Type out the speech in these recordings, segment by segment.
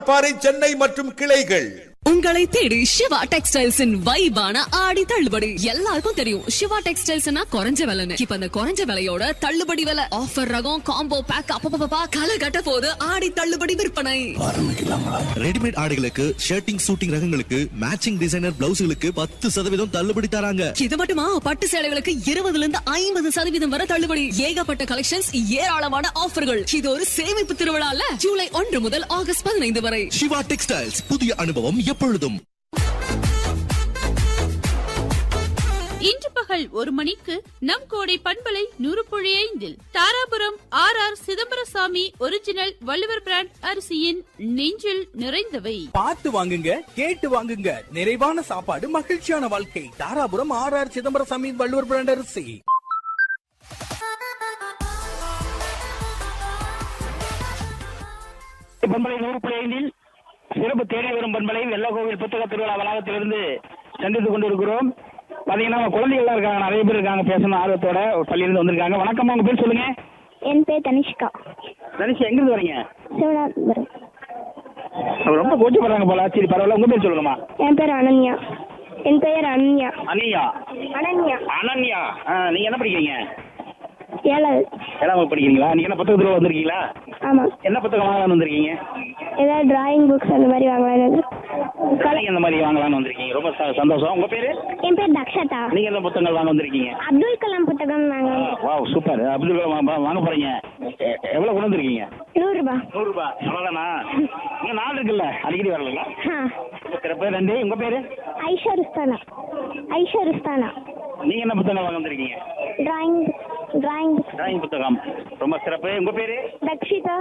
பாறை சென்னை மற்றும் கிளைகள் உங்களை தேடி சிவா டெக்ஸ்டைல்ஸின் வைபான ஆடி தள்ளுபடி எல்லாருக்கும் தெரியும் சிவா டெக்ஸ்டைல்ஸ்னா குறைஞ்ச விலைன்னு இப்ப அந்த குறைஞ்ச விலையோட தள்ளுபடி விலை ஆஃபர் ரகம் காம்போ பேக் அப்பப்பா களை கட்ட போது ஆடி தள்ளுபடி விற்பனை ரெடிமேட் ஆடைகளுக்கு ஷர்ட்டிங் சூட்டிங் ரகங்களுக்கு மேட்சிங் டிசைனர் பிளவுஸ்களுக்கு பத்து சதவீதம் தள்ளுபடி தராங்க இது மட்டுமா பட்டு சேலைகளுக்கு இருபதுல இருந்து ஐம்பது சதவீதம் வரை தள்ளுபடி ஏகப்பட்ட கலெக்ஷன்ஸ் ஏராளமான ஆஃபர்கள் இது ஒரு சேமிப்பு திருவிழால ஜூலை ஒன்று முதல் ஆகஸ்ட் பதினைந்து வரை சிவா டெக்ஸ்டைல்ஸ் புதிய அனுபவம் எப்பொழுதும் இன்று பகல் ஒரு மணிக்கு நம் கோடை பண்பலை நூறு புள்ளி ஐந்தில் Dharapuram R R Chidambarasamy original Valluvar brand அரிசியின் நெஞ்சில் நிறைந்தவை பார்த்து வாங்குங்க கேட்டு வாங்குங்க நிறைவான சாப்பாடு மகிழ்ச்சியான வாழ்க்கை Dharapuram R R Chidambarasamy Valluvar brand அரிசி பண்பலை நூறு புள்ளி ஐந்தில் சிறப்பு தேடி வரும் பண்பலை வெள்ளக்கோவில் புத்தக திருவிழா வளாகத்திலிருந்து சந்தித்துக் கொண்டிருக்கிறோம் பாத்தீங்கன்னா குழந்தைகள் இருக்காங்க நிறைய பேர் இருக்காங்க பேசணும் ஆர்வத்தோட ஒரு பள்ளியிலிருந்து வந்திருக்காங்க வணக்கம் உங்க பேர் சொல்லுங்க என் பேர் தனிஷ்கா தனிஷ் எங்கிருந்து வரீங்க சிவனாபுரம் அவர் ரொம்ப கூச்சப்படுறாங்க போல சரி பரவாயில்ல உங்க பேர் சொல்லுங்கம்மா என் பேர் அனன்யா என் பெயர் அனன்யா அனியா அனன்யா அனன்யா ஆ, நீங்க என்ன படிக்கிறீங்க ஏழாவது ஏழாம் வகுப்பு படிக்கிறீங்களா நீங்க என்ன புத்தகத்தில் வந்திருக்கீங்களா ஆமாம் என்ன புத்தகம் வாங்கலாம்னு வந்திருக்கீங்க ஏதாவது டிராயிங் புக்ஸ் அந்த மாதிரி வாங்கலாம்னு நீங்க இந்த மாதிரி வாங்கலாம்னு வந்திருக்கீங்க ரொம்ப ச- சந்தோஷம் உங்க பேரு என் பேர் தக்ஷதா நீங்க என்ன புத்தகங்கள் வாங்க வந்திருக்கீங்க அப்துல் கலாம் புத்தகம் வாங்க வாவ் சூப்பர் அப்துல் கலாம் வா- வாங்க போறீங்க எ- எவ்வளவு கொண்டு வந்திருக்கீங்க நூறுரூபா நூறு ரூபாய் அவ்வளவுதானா இங்க நாள் இருக்குல்ல அடிக்கடி வரல ஆ சிறப்பு நன்றி உங்க பேரு ஐஷா ருஸ்தானா ஐஷா ருஸ்தானா நீங்க என்ன புத்தகம் வாங்க வந்திருக்கீங்க டிராயிங் டிராயிங் டிராயிங் புத்தகம் ரொம்ப சிறப்பு உங்க பேரு தக்ஷிதா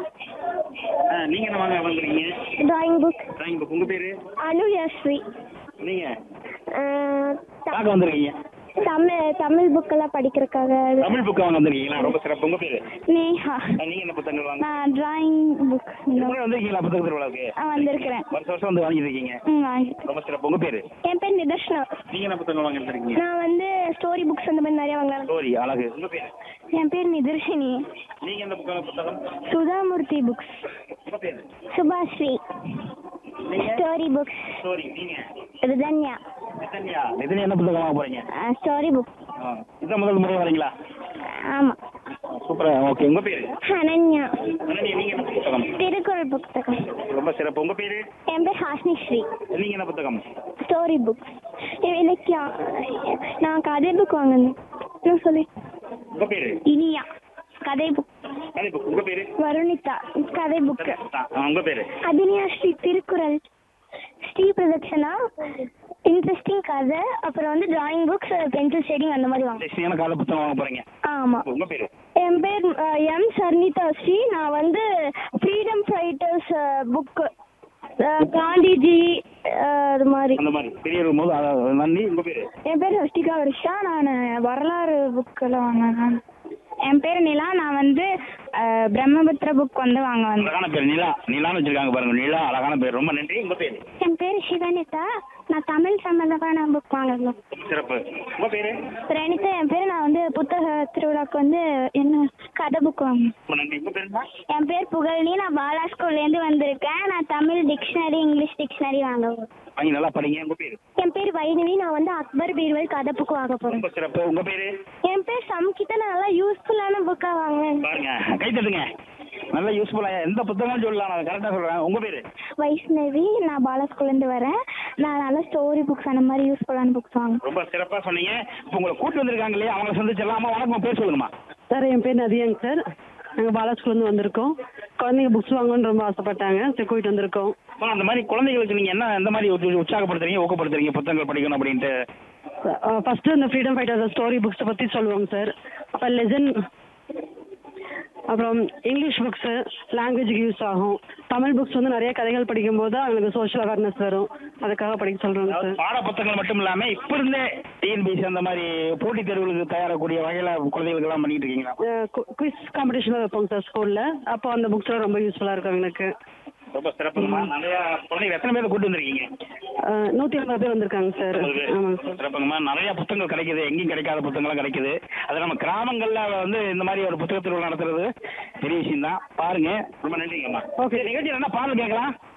ஆ, நீங்க என்ன வாங்க வந்திருக்கீங்க டிராயிங் புக் டிராயிங் புக் உங்க பேரு அனுயாஸ்ரீ நீங்க ஆ, த- பார்க்க வந்திருக்கீங்க தமிழ் தமிழ் புக்கெல்லாம் படிக்கிறதுக்காக தமிழ் புக் வாங்க வந்திருக்கீங்களா ரொம்ப சிறப்பு உங்க பேரு நேஹா ஆ, நீங்க என்ன புத்தகங்கள் வாங்க நான் டிராயிங் புக் முன்னாடி வந்திருக்கீங்களா புத்தக திருவிழாவுக்கு வந்திருக்கிறேன் வருஷம் வருஷம் வந்து வாங்கிட்டு இருக்கீங்க ம் வாங்கிட்டேன் ரொம்ப சிறப்பு உங்க பேரு என் பேர் நிதர்ஷனா நீங்க என்ன புத்தகம் வாங்க வந்திருக்கீங்க நான் வந்து ஸ்டோரி புக்ஸ் அந்த மாதிரி நிறைய வாங்கலாம் ஸ்டோரி அழகு உங்க பேரு என் பேர் நிதர்ஷினி நீங்க என்ன புத்தகம் புத்தகம் சுதாமூர்த்தி புக்ஸ் உங்க பேரு சுபாஸ்ரீ நீங்க ஸ்டோரி புக்ஸ் ஸ்டோரி நீங்க ரிதன்யா நிதன்யா நிதன்யா என்ன புத்தகம் வாங்க போறீங்க ஸ்டோரி புக் ஆ, இதான் முதல் முறை வரீங்களா ஆமாம் சூப்பரா ஓகே உங்க பேரு அனன்யா அனன்யா, நீங்க என்ன புத்தகம் திருக்குறள் புத்தகம் ரொம்ப சிறப்பு உங்க பேரு என் பேர் ஹாஸ்னி ஸ்ரீ நீங்க என்ன புத்தகம் ஸ்டோரி புக்ஸ் இலக்கியம் நான் கதை புக் வாங்கணும் என்ன சொல்லி உங்க பேரு இனியா கதை புக் கதை புக் உங்க பேரு வருணிதா கதை புக்கு ஆ, உங்க பேரு அபினியா ஸ்ரீ திருக்குறள் ஸ்ரீ பிரதட்சணா இன்ட்ரெஸ்டிங் கதை அப்புறம் வந்து டிராயிங் புக்ஸ் பென்சில் ஷேடிங் அந்த மாதிரி வாங்க தேசியான கால புத்தகம் வாங்க போறீங்க ஆமாம் உங்க பேரு என் பேர் அஹ், எம் சர்னிதா ஸ்ரீ நான் வந்து ஃப்ரீடம் ஃபைட்டர்ஸ் புக்கு காந்திஜி அஹ், அது மாதிரி அந்த மாதிரி பெரியவர் போது அதாவது நன்றி உங்க பேரு என் பேர் ஹஸ்டிகா வருஷா நான் வரலாறு புக்கெல்லாம் வாங்கினேன் என் பேர் நிலா நான் வந்து அஹ், பிரம்மபுத்திர புக் வந்து வாங்க வந்தேன் அழகான பேர் நிலா நிலான்னு வச்சிருக்காங்க பாருங்க நிலா அழகான பேர் ரொம்ப நன்றி உங்க பேரு என் பேர் சிவனிதா நான் தமிழ் சம்பந்தமான புக் வாங்கணும் சிறப்பு உங்க பேரு ரணிதா என் பேர் நான் வந்து புத்தக திருவிழாக்கு வந்து என்ன கதை புக் வாங்கணும் ரொம்ப நன்றி உங்க பேரு என் பேர் புகழ்னி நான் பாலா ஸ்கூல்லேருந்து வந்திருக்கேன் நான் தமிழ் டிக்ஷனரி இங்கிலீஷ் டிக்ஷனரி வாங்க போறேன். வாங்கி நல்லா படிங்க உங்க பேரு என் பேர் வைணவி நான் வந்து அக்பர் பீர்வல் கதை புக் வாங்க போகிறேன் ரொம்ப சிறப்பு உங்க பேரு என் பேர் சம்கிதா நான் நல்லா யூஸ்ஃபுல்லான புக்காக வாங்குவேன் பாருங்க கை தட்டுங்க நல்லா யூஸ்ஃபுல்லா எந்த புத்தகம் சொல்லலாம் நான் கரெக்டா சொல்றேன் உங்க பேரு வைஷ்ணவி நான் பாலா ஸ்கூல்லேருந்து வரேன் நான் நல்லா ஸ்டோரி புக்ஸ் அந்த மாதிரி யூஸ்ஃபுல்லான புக்ஸ் வாங்குவேன் ரொம்ப சிறப்பா சொன்னீங்க இப்போ உங்களை கூட்டு வந்திருக்காங்க இல்லையா அவங்கள சந்திச்சிடலாமா வணக்கம் பேர் சொல்லுங்கம்மா சார் என் பேர் நதியாங்க சார் நாங்கள் பாலாஸ்கூல்லேருந்து வந்திருக்கோம் குழந்தைங்க புக்ஸ் வாங்கணும்னு ரொம்ப ஆசைப்பட்டாங்க சரி கூட்டிட்டு வந்திருக்கோம் அம்மா, அந்த மாதிரி குழந்தைகளுக்கு நீங்க என்ன எந்த மாதிரி உற்று- உற்சாகப்படுத்துறீங்க ஊக்கப்படுத்துறீங்க புத்தகங்கள் படிக்கணும் அப்படின்ட்டு ஃபஸ்ட்டு இந்த ஃப்ரீடம் ஃபைட்டர்ஸ் ஸ்டோரி புக்ஸை பற்றி சொல்லுவோங்க சார் அப்போ லெசன் அப்புறம் இங்கிலீஷ் புக்ஸு லாங்குவேஜுக்கு யூஸ் ஆகும் தமிழ் புக்ஸ் வந்து நிறைய கதைகள் படிக்கும்போது அவங்களுக்கு சோஷியல் அவேர்னஸ் வரும் அதுக்காக படிக்க சொல்கிறோங்க அதாவது சார் பாட புத்தகங்கள் மட்டும் இல்லாம இப்ப இருந்தே டிஎன்பிசி அந்த மாதிரி போட்டித் தேர்வுகளுக்கு தயாரக்கூடிய வகையில குழந்தைகளுக்கு எல்லாம் பண்ணிட்டு இருக்கீங்களா குவிஸ் காம்படிஷனில் வைப்போங்க சார் ஸ்கூலில் அப்போ அந்த புக்ஸ்லாம் ரொம்ப யூஸ்ஃபுல்லாக இருக்கும் எங்களுக்கு ரொம்ப சிறப்புமா நிறைய குழந்தைகள் எத்தனை பேர் கூட்டு வந்திருக்கீங்க நூற்றி ஐம்பது பேர் வந்திருக்காங்க சார் ஆமாங்க சார் சிறப்புங்கம்மா நிறைய புத்தகங்கள் கிடைக்குது எங்கேயும் கிடைக்காத புத்தகங்கள்லாம் கிடைக்குது அது நம்ம கிராமங்கள்ல வந்து இந்த மாதிரி ஒரு புத்தக திருவிழா நடத்துறது பெரிய விஷயம் தான் பாருங்க ரொம்ப நன்றிங்கம்மா ஓகே நிகழ்ச்சியில் என்ன பாடல் கேட்கலாம்